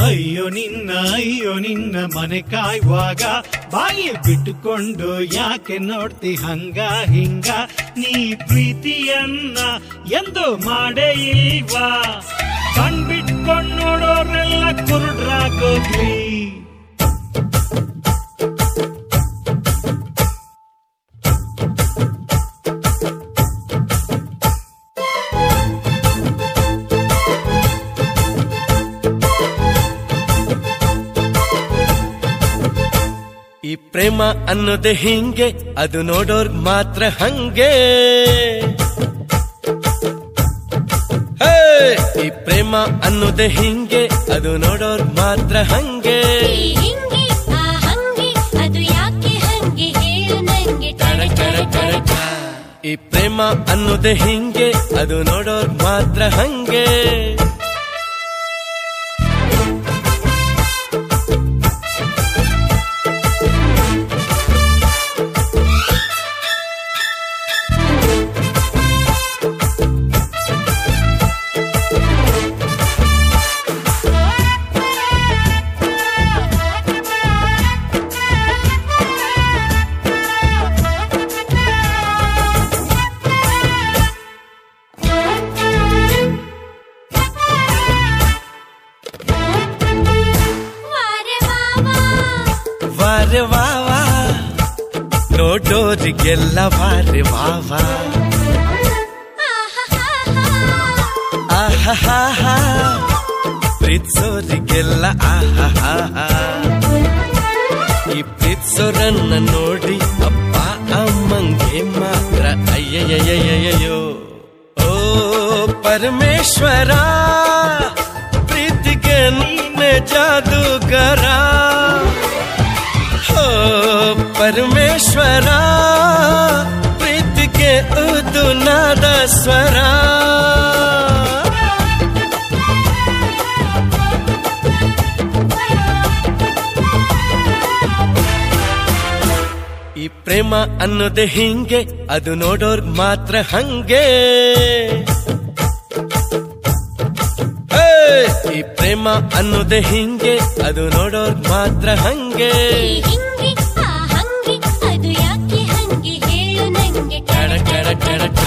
ಅಯ್ಯೋ ನಿನ್ನ ಅಯ್ಯೋ ನಿನ್ನ ಮನೆ ಕಾಯುವಾಗ ಬಾಯಿ ಬಿಟ್ಟುಕೊಂಡು ಯಾಕೆ ನೋಡ್ತಿ ಹಂಗ ಹಿಂಗ ನೀ ಪ್ರೀತಿಯನ್ನ ಎಂದು ಮಾಡೇ ಇಲ್ವಾ ಕಣ್ಬಿಟ್ಕೊಂಡ್ ನೋಡೋರೆಲ್ಲ ಕುರುಡ್ರಾಗೋಗ್ಲಿ ಈ ಪ್ರೇಮ ಅನ್ನೋದೇ ಹಿಂಗೆ ಅದು ನೋಡೋರ್ ಮಾತ್ರ ಹಂಗೆ ಹೇ! ಈ ಪ್ರೇಮ ಅನ್ನೋದೇ ಹಿಂಗೆ ಅದು ನೋಡೋರ್ ಮಾತ್ರ ಹಂಗೆ ಈ ಹಿಂಗೆ ಆ ಹಂಗೆ ಅದು ಯಾಕೆ ಹಂಗೆ ಹೇಳು ನಂಗೆ ಟಡ ಟಡ ಟಡ ಟ. ಈ ಪ್ರೇಮ ಅನ್ನೋದೇ ಹಿಂಗೆ ಅದು ನೋಡೋರ್ ಮಾತ್ರ ಹಂಗೆ ವಾರೆ ವಾವಾ ವಾರೆ ವಾವಾ ನೋಡೋರಿಗೆಲ್ಲ ವಾರೆ ವಾವಾ ಆಹಾಹಾ ಪ್ರೀತ್ಸೋರಿಗೆಲ್ಲ ಆಹಾಹಾ ಈ ಪ್ರೀತ್ಸೋರನ್ನ ನೋಡಿ ಅಪ್ಪ ಅಮ್ಮಂಗೆ ಮಾತ್ರ ಅಯ್ಯಯ್ಯಯ್ಯಯ್ಯಯ್ಯೋ ಓ ಪರಮೇಶ್ವರ ಪ್ರೀತಿಗೆ ನೀನೆ ಜಾದೂಗರ ಓ ಪರಮೇಶ್ವರ ಪ್ರೀತಿಗೆ ಉದು ನಾದ ಸ್ವರ ಈ ಪ್ರೇಮ ಅನ್ನೋದೇ ಹಿಂಗೆ ಅದು ನೋಡೋರ್ ಮಾತ್ರ ಹಂಗೆ ಹೇ! ಈ ಪ್ರೇಮ ಅನ್ನೋದೇ ಹಿಂಗೆ ಅದು ನೋಡೋರ್ ಮಾತ್ರ ಹಂಗೆ ಈ ಹಿಂಗೆ ಆ ಹಂಗೆ ಅದು ಯಾಕೆ ಹಂಗೆ ಹೇಳು ನಂಗೆ ಟಡ ಟಡ ಟಡ ಟ.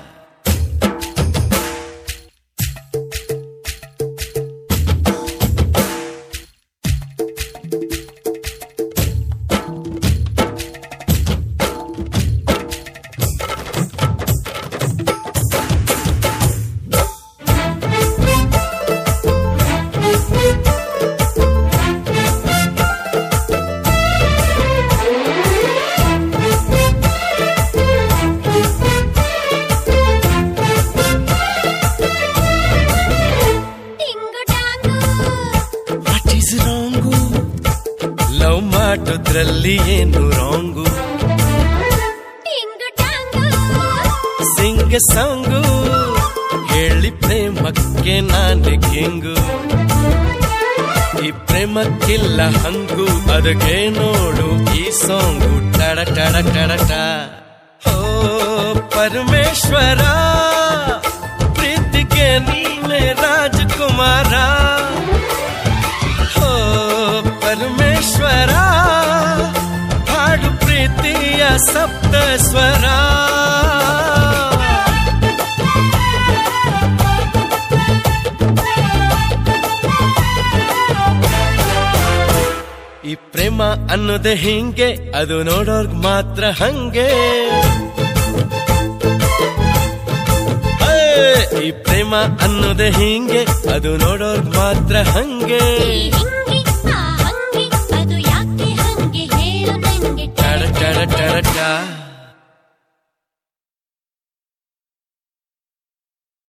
ಟಿಂಗು ಟಾಂಗು ವಾಟ್ ಈಸ್ ರಾಂಗು ಲವ್ ಮಾಡೋದ್ರಲ್ಲಿ ಏನು ರಾಂಗು ಟಿಂಗು ಟಾಂಗು ಸಿಂಗ ಸಾಂಗು ಹೇಳಿ ಪ್ರೇಮಕ್ಕೆ ನಾನೇ ಕಿಂಗು ಈ ಪ್ರೇಮಕ್ಕಿಲ್ಲ ಹಂಗು ಅದಕ್ಕೆ ನೋಡು ಈ ಸಾಂಗು ಟಡ ಟಡ ಟಡ ಟ ಓ ಪರಮೇಶ್ವರ ಪ್ರೀತಿಗೆ ನೀನೆ ರಾಜಕುಮಾರ ಓ ಪರಮೇಶ್ವರ ಹಾಡು ಪ್ರೀತಿಯ ಸಪ್ತ ಸ್ವರ ಈ ಪ್ರೇಮ ಅನ್ನೋದೇ ಹಿಂಗೆ ಅದು ನೋಡೋರ್ಗ್ ಮಾತ್ರ ಹಂಗೆ ಹೇ! ಈ ಪ್ರೇಮ ಅನ್ನೋದೇ ಹಿಂಗೆ ಅದು ನೋಡೋರ್ಗ್ ಮಾತ್ರ ಹಂಗೆ ಈ ಹಿಂಗೆ ಆ ಹಂಗೆ ಅದು ಯಾಕೆ ಹಂಗೆ ಹೇಳು ನಂಗೆ ಟಡ ಟಡ ಟಡ ಟ